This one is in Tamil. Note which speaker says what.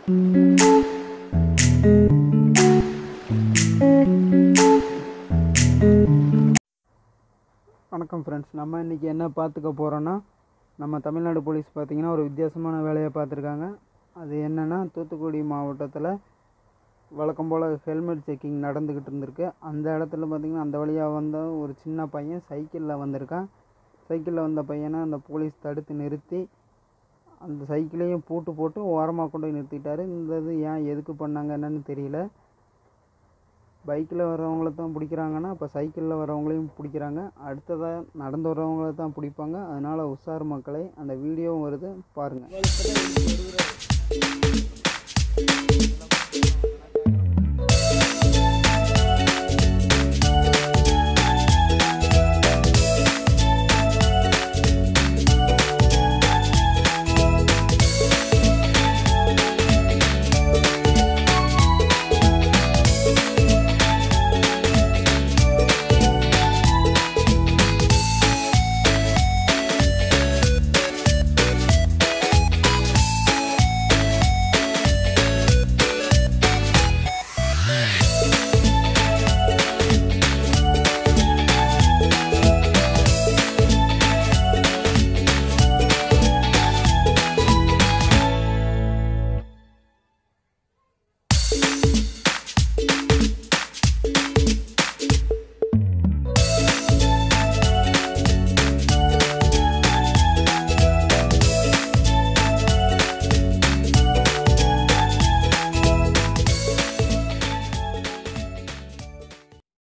Speaker 1: வணக்கம் ஃப்ரெண்ட்ஸ் நம்ம இன்றைக்கி என்ன பார்த்துக்க போகிறோன்னா நம்ம தமிழ்நாடு போலீஸ் பார்த்திங்கன்னா ஒரு வித்தியாசமான வேலையை பார்த்துருக்காங்க அது என்னென்னா தூத்துக்குடி மாவட்டத்தில் வழக்கம் போல் ஹெல்மெட் செக்கிங் நடந்துக்கிட்டு இருந்திருக்கு அந்த இடத்துல பார்த்திங்கன்னா அந்த வழியாக வந்த ஒரு சின்ன பையன் சைக்கிளில் வந்திருக்கான் சைக்கிளில் வந்த பையனை அந்த போலீஸ் தடுத்து நிறுத்தி அந்த சைக்கிளையும் பூட்டு போட்டு ஓரமாக கொண்டு போய் நிறுத்திட்டாரு இந்த இது ஏன் எதுக்கு பண்ணாங்க என்னன்னு தெரியல பைக்கில் வர்றவங்கள தான் பிடிக்கிறாங்கன்னா இப்போ சைக்கிளில் வர்றவங்களையும் பிடிக்கிறாங்க அடுத்ததாக நடந்து வர்றவங்கள தான் பிடிப்பாங்க அதனால் உஷார் மக்களை அந்த வீடியோவும் வருது பாருங்கள்